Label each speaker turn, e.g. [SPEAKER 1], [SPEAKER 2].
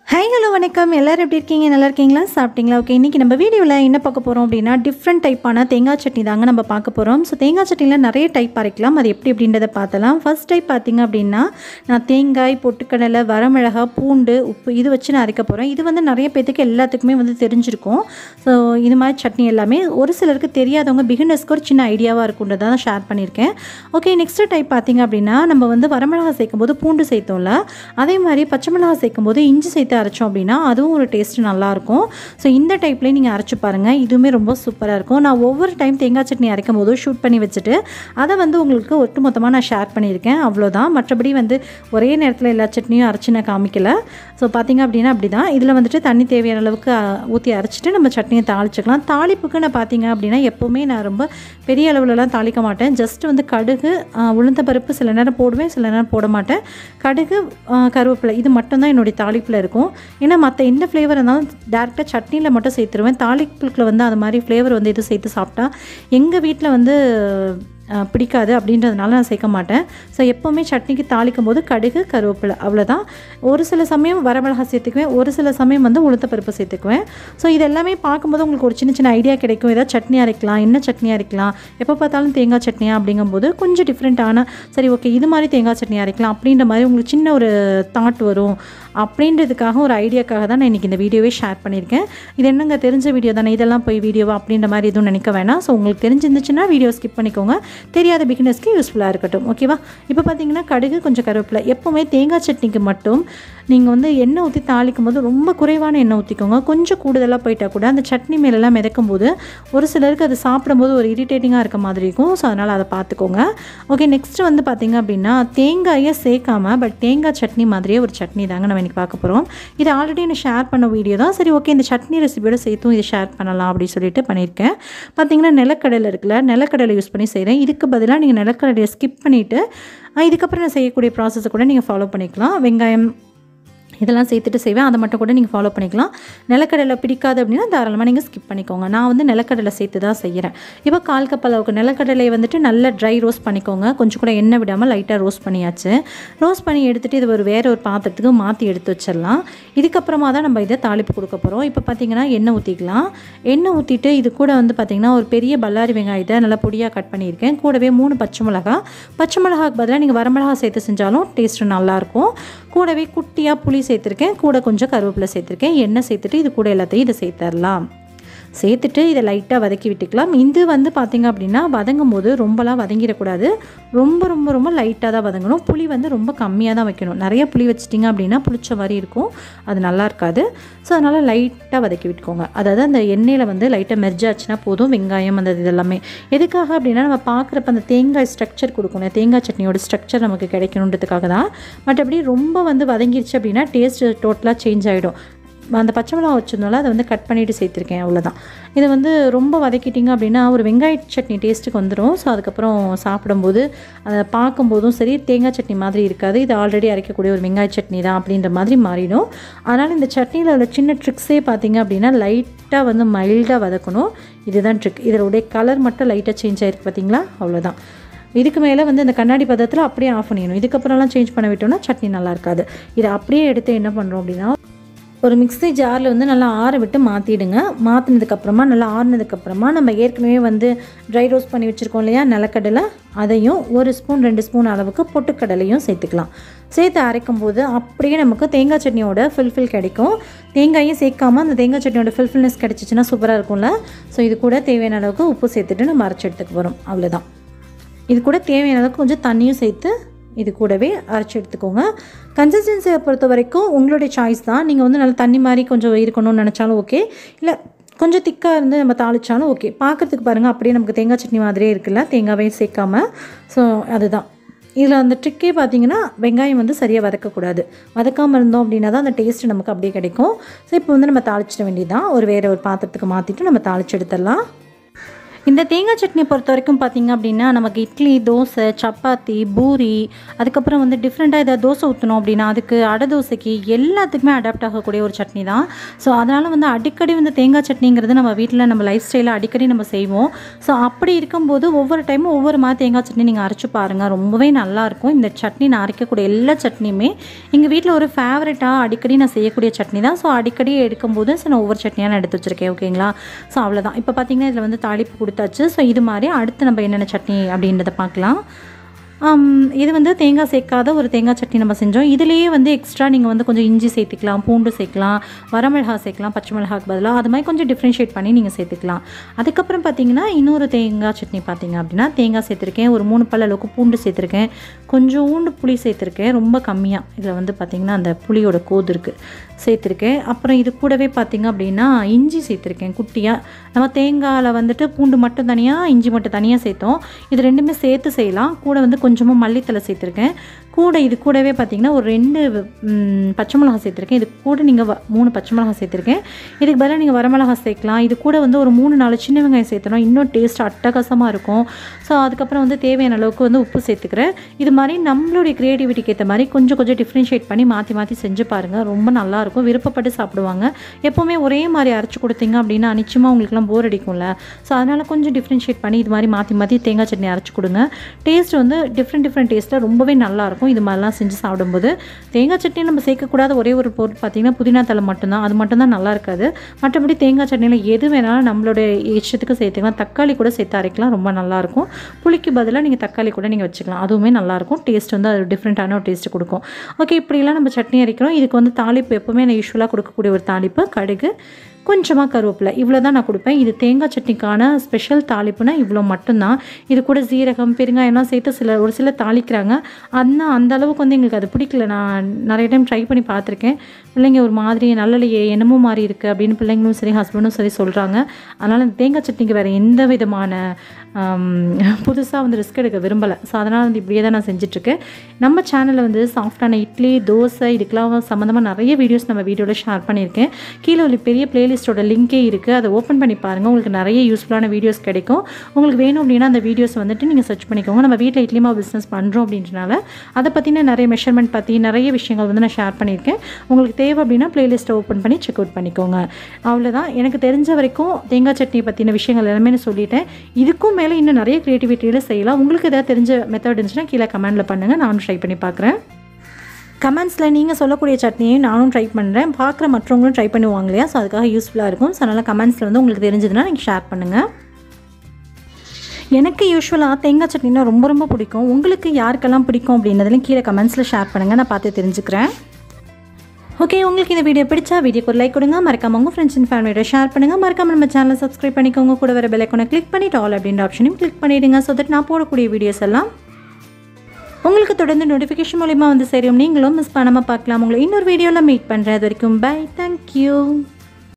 [SPEAKER 1] hi hello வணக்கம் எல்லோரும் எப்படி இருக்கீங்க நல்லா இருக்கீங்களா சாப்பிட்டீங்களா ஓகே இன்றைக்கி நம்ம வீடியோவில் என்ன பார்க்க போகிறோம் அப்படின்னா டிஃப்ரெண்ட் டைப்பான தேங்காய் சட்னி தாங்க நம்ம பார்க்க போகிறோம் ஸோ தேங்காய் சட்னியில் நிறைய டைப் அரைக்கலாம் அது எப்படி அப்படின்றத பார்த்தலாம் ஃபர்ஸ்ட் டைப் பார்த்தீங்க அப்படின்னா நான் தேங்காய் பொட்டுக்கடலை வரமிளகா பூண்டு உப்பு இது வச்சு நான் அரைக்க போகிறேன் இது வந்து நிறைய பேத்துக்கு எல்லாத்துக்குமே வந்து தெரிஞ்சிருக்கும் ஸோ இது மாதிரி சட்னி எல்லாமே ஒரு சிலருக்கு தெரியாதவங்க பிகினர்ஸ்க்கு ஒரு சின்ன ஐடியாவாக இருக்குன்றதை தான் ஷேர் பண்ணியிருக்கேன் ஓகே நெக்ஸ்ட் டைப் பார்த்தீங்க அப்படின்னா நம்ம வந்து வரமிளகா சேர்க்கும் போது பூண்டு சேர்த்தோம்ல அதே மாதிரி பச்சை மிளகா சேர்க்கும் போது இஞ்சி சேர்த்து அரைச்சோம் அப்படின்னா அதுவும் ஒரு டேஸ்ட் நல்லாயிருக்கும் ஸோ இந்த டைப்லேயே நீங்கள் அரைச்சி பாருங்கள் இதுவுமே ரொம்ப சூப்பராக இருக்கும் நான் ஒவ்வொரு டைம் தேங்காய் சட்னி அரைக்கும் போதும் ஷூட் பண்ணி வச்சுட்டு அதை வந்து உங்களுக்கு ஒட்டு மொத்தமாக நான் ஷேர் பண்ணியிருக்கேன் அவ்வளோதான் மற்றபடி வந்து ஒரே நேரத்தில் எல்லா சட்னியும் அரைச்சி நான் காமிக்கல ஸோ பார்த்தீங்க அப்படின்னா அப்படி தான் இதில் வந்துட்டு தண்ணி தேவையான அளவுக்கு ஊற்றி அரைச்சிட்டு நம்ம சட்னியை தாளிச்சுக்கலாம் தாளிப்புக்கு நான் பார்த்தீங்க அப்படின்னா எப்போவுமே நான் ரொம்ப பெரிய அளவுலலாம் தாளிக்க மாட்டேன் ஜஸ்ட் வந்து கடுகு ஆ, உளுந்த பருப்பு சில நேரம் போடுவேன் சில நேரம் போட மாட்டேன் கடுகு ஆ, கருவேப்பிலை இது மட்டும்தான் என்னுடைய தாளிப்பில் இருக்கும் ஏன்னா மற்ற எந்த ஃப்ளேவர் இருந்தாலும் டேரெக்டாக சட்னியில் மட்டும் சேர்த்துருவேன் தாளிப்புக்குள்ள வந்து அது மாதிரி ஃப்ளேவர் வந்து இது சேர்த்து சாப்பிட்டா எங்கள் வீட்டில் வந்து அஹ், பிடிக்காது அப்படின்றதுனால நான் சேர்க்க மாட்டேன் ஸோ எப்போவுமே சட்னிக்கு தாளிக்கும் போது கடுகு கருவேப்பிலை அவ்வளோதான் ஒரு சில சமயம் வரமிளகா சேர்த்துக்குவேன் ஒரு சில சமயம் வந்து உளுத்த பருப்பு சேர்த்துக்குவேன் ஸோ இது எல்லாமே பார்க்கும்போது உங்களுக்கு ஒரு சின்ன சின்ன ஐடியா கிடைக்கும் ஏதாவது சட்னி அரைக்கலாம் என்ன சட்னி அரைக்கலாம் எப்போ பார்த்தாலும் தேங்காய் சட்னியா அப்படிங்கும்போது கொஞ்சம் டிஃப்ரெண்ட்டான சரி ஓகே இது மாதிரி தேங்காய் சட்னி அரைக்கலாம் அப்படின்ற மாதிரி உங்களுக்கு சின்ன ஒரு தாட் வரும் அப்படின்றதுக்காக ஒரு ஐடியாக்காக தான் நான் இன்றைக்கி இந்த வீடியோவே ஷேர் பண்ணியிருக்கேன் இது என்னங்க தெரிஞ்ச வீடியோ தானே இதெல்லாம் போய் வீடியோவா அப்படின்ற மாதிரி எதுவும் நினைக்க வேணாம் ஸோ உங்களுக்கு தெரிஞ்சிருந்துச்சுன்னா வீடியோ ஸ்கிப் பண்ணிக்கோங்க தெரியாத பிகினர்ஸ்க்கு யூஸ்ஃபுல்லாக இருக்கட்டும் ஓகேவா இப்போ பார்த்தீங்கன்னா கடுகு கொஞ்சம் கருவேப்பிலை எப்போவுமே தேங்காய் சட்னிக்கு மட்டும் நீங்கள் வந்து எண்ணெய் ஊற்றி தாளிக்கும் போது ரொம்ப குறைவான எண்ணெய் ஊற்றிக்கோங்க கொஞ்சம் கூடுதலாக போயிட்டா கூட அந்த சட்னி மேலெல்லாம் மிதக்கும் போது ஒரு சிலருக்கு அது சாப்பிடும்போது ஒரு இரிட்டேட்டிங்காக இருக்க மாதிரி இருக்கும் ஸோ அதனால் அதை பார்த்துக்கோங்க ஓகே நெக்ஸ்ட் வந்து பார்த்தீங்க அப்படின்னா தேங்காயை சேர்க்காம பட் தேங்காய் சட்னி மாதிரியே ஒரு சட்னி தாங்க நம்ம இன்றைக்கி பார்க்க போகிறோம் இது ஆல்ரெடி நான் ஷேர் பண்ண வீடியோ தான் சரி ஓகே இந்த சட்னி ரெசிபியோட சேர்த்தும் இதை ஷேர் பண்ணலாம் அப்படின்னு சொல்லிட்டு பண்ணியிருக்கேன் பார்த்தீங்கன்னா நிலக்கடலை இருக்குல்ல நிலக்கடலை யூஸ் பண்ணி செய்கிறேன் இதுக்கு பதிலாக நீங்கள் நிலக்கடலையை ஸ்கிப் பண்ணிவிட்டு இதுக்கப்புறம் நான் செய்யக்கூடிய ப்ராசஸை கூட நீங்கள் ஃபாலோ பண்ணிக்கலாம் வெங்காயம் இதெல்லாம் சேர்த்துட்டு செய்வேன் அதை மட்டும் கூட நீங்கள் ஃபாலோ பண்ணிக்கலாம் நிலக்கடலை பிடிக்காது அப்படின்னா தாராளமாக நீங்கள் ஸ்கிப் பண்ணிக்கோங்க நான் வந்து நிலக்கடலை சேர்த்து தான் செய்கிறேன் இப்போ கால் கப் அளவுக்கு நிலக்கடலையை வந்துட்டு நல்லா ட்ரை ரோஸ்ட் பண்ணிக்கோங்க கொஞ்சம் கூட எண்ணெய் விடாமல் லைட்டாக ரோஸ்ட் பண்ணியாச்சு ரோஸ்ட் பண்ணி எடுத்துகிட்டு இது ஒரு வேறு ஒரு பாத்திரத்துக்கு மாற்றி எடுத்து வச்சிடலாம் இதுக்கப்புறமா தான் நம்ம இதை தாளிப்பு கொடுக்க போகிறோம் இப்போ பார்த்தீங்கன்னா எண்ணெய் ஊற்றிக்கலாம் எண்ணெய் ஊற்றிட்டு இது கூட வந்து பார்த்திங்கன்னா ஒரு பெரிய பல்லாரி வெங்காயத்தை நல்லா பொடியாக கட் பண்ணியிருக்கேன் கூடவே மூணு பச்சை மிளகா பச்சை மிளகாக்கு பதிலாக நீங்கள் வரமிளகா சேர்த்து செஞ்சாலும் டேஸ்ட்டு நல்லாயிருக்கும் கூடவே குட்டியாக புளி சேர்த்துருக்கேன் கூட கொஞ்சம் கருவேப்பிலை சேர்த்துருக்கேன் எண்ணெய் சேர்த்துட்டு இது கூட எல்லாத்தையும் இதை சேர்த்துடலாம் சேர்த்துட்டு இதை லைட்டாக வதக்கி விட்டுக்கலாம் இது வந்து பார்த்திங்க அப்படின்னா வதங்கும் போது ரொம்பலாம் வதங்கிடக்கூடாது ரொம்ப ரொம்ப ரொம்ப லைட்டாக தான் வதங்கணும் புளி வந்து ரொம்ப கம்மியாக தான் வைக்கணும் நிறைய புளி வச்சிட்டிங்க அப்படின்னா புளிச்ச மாதிரி இருக்கும் அது நல்லா இருக்காது ஸோ அதனால் லைட்டாக வதக்கி விட்டுக்கோங்க அதாவது அந்த எண்ணெயில் வந்து லைட்டாக மெர்ஜ் ஆச்சுன்னா போதும் வெங்காயம் அந்த இதெல்லாமே எதுக்காக அப்படின்னா நம்ம பார்க்குறப்ப அந்த தேங்காய் ஸ்ட்ரக்சர் கொடுக்கணும் தேங்காய் சட்னியோட ஸ்ட்ரக்சர் நமக்கு கிடைக்கணுன்றதுக்காக தான் மற்றபடி ரொம்ப வந்து வதங்கிருச்சு அப்படின்னா டேஸ்ட் டோட்டலாக சேஞ்ச் ஆகிடும் அந்த பச்சை மிளகா வச்சிருந்தோம்ல அதை வந்து கட் பண்ணிவிட்டு சேர்த்துருக்கேன் அவ்வளோதான் இது வந்து ரொம்ப வதக்கிட்டிங்க அப்படின்னா ஒரு வெங்காய சட்னி டேஸ்ட்டுக்கு வந்துடும் ஸோ அதுக்கப்புறம் சாப்பிடும்போது அதை பார்க்கும்போதும் சரி தேங்காய் சட்னி மாதிரி இருக்காது இது ஆல்ரெடி அரைக்கக்கூடிய ஒரு வெங்காய சட்னி தான் அப்படின்ற மாதிரி மாறிடும் அதனால் இந்த சட்னியில் உள்ள சின்ன ட்ரிக்ஸே பார்த்தீங்க அப்படின்னா லைட்டாக வந்து மைல்டாக வதக்கணும் இதுதான் ட்ரிக் இதோடைய கலர் மட்டும் லைட்டாக சேஞ்ச் ஆகிருக்கு பார்த்தீங்களா அவ்வளோதான் இதுக்கு மேலே வந்து இந்த கண்ணாடி பதத்தில் அப்படியே ஆஃப் பண்ணிடணும் இதுக்கப்புறம்லாம் சேஞ்ச் பண்ண விட்டோம்னா சட்னி நல்லா இருக்காது இதை அப்படியே எடுத்து என்ன பண்ணுறோம் அப்படின்னா ஒரு மிக்ஸி ஜாரில் வந்து நல்லா ஆற விட்டு மாற்றிடுங்க மாற்றினதுக்கப்புறமா நல்லா ஆறுனதுக்கப்புறமா நம்ம ஏற்கனவே வந்து ட்ரை ரோஸ்ட் பண்ணி வச்சுருக்கோம் இல்லையா நிலக்கடலை அதையும் ஒரு ஸ்பூன் ரெண்டு ஸ்பூன் அளவுக்கு பொட்டுக்கடலையும் சேர்த்துக்கலாம் சேர்த்து அரைக்கும் போது அப்படியே நமக்கு தேங்காய் சட்னியோட ஃபில்ஃபில் கிடைக்கும் தேங்காயும் சேர்க்காம அந்த தேங்காய் சட்னியோட ஃபில்ஃபில்னஸ் கிடச்சிச்சின்னா சூப்பராக இருக்கும்ல ஸோ இது கூட தேவையான அளவுக்கு உப்பு சேர்த்துட்டு நம்ம அரைச்சி எடுத்துக்க வரோம் அவ்வளோதான் இது கூட தேவையான அளவுக்கு கொஞ்சம் தண்ணியும் சேர்த்து இது கூடவே அரைச்சி எடுத்துக்கோங்க கன்சிஸ்டன்சியை பொறுத்த வரைக்கும் உங்களுடைய சாய்ஸ் தான் நீங்கள் வந்து நல்லா தண்ணி மாதிரி கொஞ்சம் இருக்கணும்னு நினச்சாலும் ஓகே இல்லை கொஞ்சம் திக்காக இருந்து நம்ம தாளிச்சாலும் ஓகே பார்க்குறதுக்கு பாருங்கள் அப்படியே நமக்கு தேங்காய் சட்னி மாதிரியே இருக்குல்ல தேங்காவே சேர்க்காம ஸோ அதுதான் இதில் அந்த ட்ரிக்கே பார்த்தீங்கன்னா வெங்காயம் வந்து சரியாக வதக்கக்கூடாது வதக்காமல் இருந்தோம் அப்படின்னா தான் அந்த டேஸ்ட் நமக்கு அப்படியே கிடைக்கும் ஸோ இப்போ வந்து நம்ம தாளிச்சிட வேண்டியதுதான் ஒரு வேறு ஒரு பாத்திரத்துக்கு மாற்றிட்டு நம்ம தாளிச்சு எடுத்துடலாம் இந்த தேங்காய் சட்னி பொறுத்த வரைக்கும் பார்த்திங்க அப்படின்னா நமக்கு இட்லி தோசை சப்பாத்தி பூரி அதுக்கப்புறம் வந்து டிஃப்ரெண்ட்டாக ஏதாவது தோசை ஊற்றணும் அப்படின்னா அதுக்கு அடை தோசைக்கு எல்லாத்துக்குமே அடாப்ட் ஆகக்கூடிய ஒரு சட்னி தான் ஸோ அதனால் வந்து அடிக்கடி வந்து தேங்காய் சட்னிங்கிறது நம்ம வீட்டில் நம்ம லைஃப் ஸ்டைலில் அடிக்கடி நம்ம செய்வோம் ஸோ அப்படி இருக்கும்போது ஒவ்வொரு டைமும் ஒவ்வொரு மாதிரி தேங்காய் சட்னி நீங்கள் அரைச்சி பாருங்கள் ரொம்பவே நல்லாயிருக்கும் இந்த சட்னி நான் அரைக்கக்கூடிய எல்லா சட்னியுமே எங்கள் வீட்டில் ஒரு ஃபேவரட்டாக அடிக்கடி நான் செய்யக்கூடிய சட்னி தான் ஸோ அடிக்கடி எடுக்கும்போது ஸோ நான் ஒவ்வொரு சட்னியாக நான் எடுத்து வச்சுருக்கேன் ஓகேங்களா ஸோ அவ்வளோதான் இப்போ பார்த்தீங்கன்னா இதில் வந்து தாளிப்பு கொடுத்தாச்சு ஸோ இது மாதிரி அடுத்து நம்ம என்னென்ன சட்னி அப்படின்றத பார்க்கலாம் ஆம், இது வந்து தேங்காய் சேர்க்காத ஒரு தேங்காய் சட்னி நம்ம செஞ்சோம் இதுலேயே வந்து எக்ஸ்ட்ரா நீங்கள் வந்து கொஞ்சம் இஞ்சி சேர்த்துக்கலாம் பூண்டு சேர்க்கலாம் வரமிளகா சேர்க்கலாம் பச்சை மிளகாக்கு பதிலாக அது மாதிரி கொஞ்சம் டிஃப்ரென்ஷியேட் பண்ணி நீங்கள் சேர்த்துக்கலாம் அதுக்கப்புறம் பார்த்தீங்கன்னா இன்னொரு தேங்காய் சட்னி பார்த்தீங்க அப்படின்னா தேங்காய் சேர்த்துருக்கேன் ஒரு மூணு பல்ல அளவுக்கு பூண்டு சேர்த்துருக்கேன் கொஞ்சோண்டு புளி சேர்த்துருக்கேன் ரொம்ப கம்மியாக இதில் வந்து பார்த்திங்கன்னா அந்த புளியோட கோது இருக்குது சேர்த்துருக்கேன் அப்புறம் இது கூடவே பார்த்திங்க அப்படின்னா இஞ்சி சேர்த்துருக்கேன் குட்டியாக நம்ம தேங்காயில் வந்துட்டு பூண்டு மட்டும் தனியாக இஞ்சி மட்டும் தனியாக சேர்த்தோம் இது ரெண்டுமே சேர்த்து செய்யலாம் கூட வந்து கொஞ்சமாக மல்லித்தலை சேர்த்துருக்கேன் கூட இது கூடவே பார்த்திங்கன்னா ஒரு ரெண்டு ம், பச்சை மிளகா சேர்த்துருக்கேன் இது கூட நீங்கள் வ- மூணு பச்சை மிளகா சேர்த்துருக்கேன் இதுக்கு பதிலாக நீங்கள் வரமிளகா சேர்க்கலாம் இது கூட வந்து ஒரு மூணு நாலு சின்ன வெங்காயம் சேர்த்தணும் இன்னும் டேஸ்ட் அட்டகாசமாக இருக்கும் ஸோ அதுக்கப்புறம் வந்து தேவையான அளவுக்கு வந்து உப்பு சேர்த்துக்கிறேன் இது மாதிரி நம்மளுடைய க்ரியேட்டிவிட்டிக்கு ஏற்ற மாதிரி கொஞ்சம் கொஞ்சம் டிஃப்ரென்ஷியேட் பண்ணி மாற்றி மாற்றி செஞ்சு பாருங்கள் ரொம்ப நல்லாயிருக்கும் விருப்பப்பட்டு சாப்பிடுவாங்க எப்போவுமே ஒரே மாதிரி அரைச்சி கொடுத்தீங்க அப்படின்னா நிச்சயமாக உங்களுக்குலாம் போர் அடிக்கும்ல ஸோ அதனால் கொஞ்சம் டிஃப்ரென்ஷியேட் பண்ணி இது மாதிரி மாற்றி மாற்றி தேங்காய் சட்னி அரைச்சி கொடுங்க டேஸ்ட் வந்து டிஃப்ரெண்ட் டிஃப்ரெண்ட் டேஸ்ட்டில் ரொம்பவே நல்லாயிருக்கும் இது மாதிரிலாம் செஞ்சு சாப்பிடும்போது தேங்காய் சட்னி நம்ம சேர்க்கக்கூடாத ஒரே ஒரு பொருள் பார்த்திங்கன்னா புதினா தலை மட்டும்தான் அது மட்டும்தான் நல்லா இருக்காது மற்றபடி தேங்காய் சட்னியில் எது வேணாலும் நம்மளோட இஷ்டத்துக்கு சேர்த்துக்கலாம் தக்காளி கூட சேர்த்து அரைக்கலாம் ரொம்ப நல்லாயிருக்கும் புளிக்கு பதிலாக நீங்கள் தக்காளி கூட நீங்கள் வச்சுக்கலாம் அதுவுமே நல்லாயிருக்கும் டேஸ்ட் வந்து அது டிஃப்ரெண்ட்டான ஒரு டேஸ்ட் கொடுக்கும் ஓகே இப்படிலாம் நம்ம சட்னி அரைக்கிறோம் இதுக்கு வந்து தாளிப்பு எப்போவுமே நான் யூஸ்வலாக கொடுக்கக்கூடிய ஒரு தாளிப்பு கடுகு கொஞ்சமாக கருவேப்பிலை இவ்வளோ தான் நான் கொடுப்பேன் இது தேங்காய் சட்னிக்கான ஸ்பெஷல் தாளிப்புனா இவ்வளோ மட்டும்தான் இது கூட சீரகம் பெருங்காயம்லாம் சேர்த்து சில ஒரு சிலர் தாளிக்கிறாங்க ஆனால் அந்த அளவுக்கு வந்து எங்களுக்கு அது பிடிக்கல நான் நிறைய டைம் ட்ரை பண்ணி பார்த்துருக்கேன் பிள்ளைங்க ஒரு மாதிரி நல்லலையே என்னமோ மாதிரி இருக்குது அப்படின்னு பிள்ளைங்களும் சரி ஹஸ்பண்டும் சரி சொல்கிறாங்க அதனால் இந்த தேங்காய் சட்னிக்கு வேறு எந்த விதமான புதுசாக வந்து ரிஸ்க் எடுக்க விரும்பலை ஸோ அதனால் வந்து இப்படியே தான் நான் செஞ்சுட்ருக்கேன் நம்ம சேனலில் வந்து சாஃப்டான இட்லி தோசை இதுக்கெலாம் சம்மந்தமாக நிறைய வீடியோஸ் நம்ம வீடியோவில் ஷேர் பண்ணியிருக்கேன் கீழே ஒரு பெரிய பிளேலிஸ்ட்டோட லிங்கே இருக்குது அதை ஓப்பன் பண்ணி பாருங்கள் உங்களுக்கு நிறைய யூஸ்ஃபுல்லான வீடியோஸ் கிடைக்கும் உங்களுக்கு வேணும் அப்படின்னா அந்த வீடியோஸ் வந்துட்டு நீங்கள் சர்ச் பண்ணிக்கோங்க நம்ம வீட்டில் இட்லி மாவு பிஸ்னஸ் பண்ணுறோம் அப்படின்றனால அதை பற்றின நிறைய மெஷர்மெண்ட் பற்றி நிறைய விஷயங்கள் வந்து நான் ஷேர் பண்ணியிருக்கேன் உங்களுக்கு தேவை அப்படின்னா பிளேலிஸ்ட்டை ஓப்பன் பண்ணி செக் அவுட் பண்ணிக்கோங்க அவ்வளோதான் எனக்கு தெரிஞ்ச வரைக்கும் தேங்காய் சட்னி பற்றின விஷயங்கள் எல்லாமே நான் சொல்லிட்டேன் இதுக்கும் மேலே இன்னும் நிறைய க்ரியேட்டிவிட்டியில் செய்யலாம் உங்களுக்கு ஏதாவது தெரிஞ்ச மெத்தட் இருந்துச்சுன்னா கீழே கமெண்டில் பண்ணுங்கள் நானும் ட்ரை பண்ணி பார்க்குறேன் கமெண்ட்ஸில் நீங்கள் சொல்லக்கூடிய சட்னியையும் நானும் ட்ரை பண்ணுறேன் பார்க்குற மற்றவங்களும் ட்ரை பண்ணுவாங்க இல்லையா ஸோ அதுக்காக யூஸ்ஃபுல்லாக இருக்கும் ஸோ அதனால் கமெண்ட்ஸில் வந்து உங்களுக்கு தெரிஞ்சதுன்னா நீங்கள் ஷேர் பண்ணுங்கள் எனக்கு யூஸ்வலாக தேங்காய் சட்னினா ரொம்ப ரொம்ப பிடிக்கும் உங்களுக்கு யாருக்கெல்லாம் பிடிக்கும் அப்படின்றதுலையும் கீழே கமெண்ட்ஸில் ஷேர் பண்ணுங்கள் நான் பார்த்து தெரிஞ்சுக்கிறேன் ஓகே உங்களுக்கு இந்த வீடியோ பிடிச்சா வீடியோக்கு ஒரு லைக் கொடுங்க மறக்காம உங்கள் ஃப்ரெண்ட்ஸ் அண்ட் ஃபேமிலியோட ஷேர் பண்ணுங்கள் மறக்காம நம்ம சேனலை சப்ஸ்கிரைப் பண்ணிக்கோங்க கூட வர பெல் ஐக்கானை கிளிக் பண்ணிட்டு ஆல் அப்படின்ற ஆப்ஷனையும் கிளிக் பண்ணிடுங்க ஸோ தட் நான் போடக்கூடிய வீடியோஸ் எல்லாம் உங்களுக்கு தொடர்ந்து நோட்டிஃபிகேஷன் மூலிமா வந்து சேரும் நீங்களும் மிஸ் பண்ணாமல் பார்க்கலாம் உங்களை இன்னொரு வீடியோவில் மீட் பண்ணுறேன் அது வரைக்கும் பை தேங்க்யூ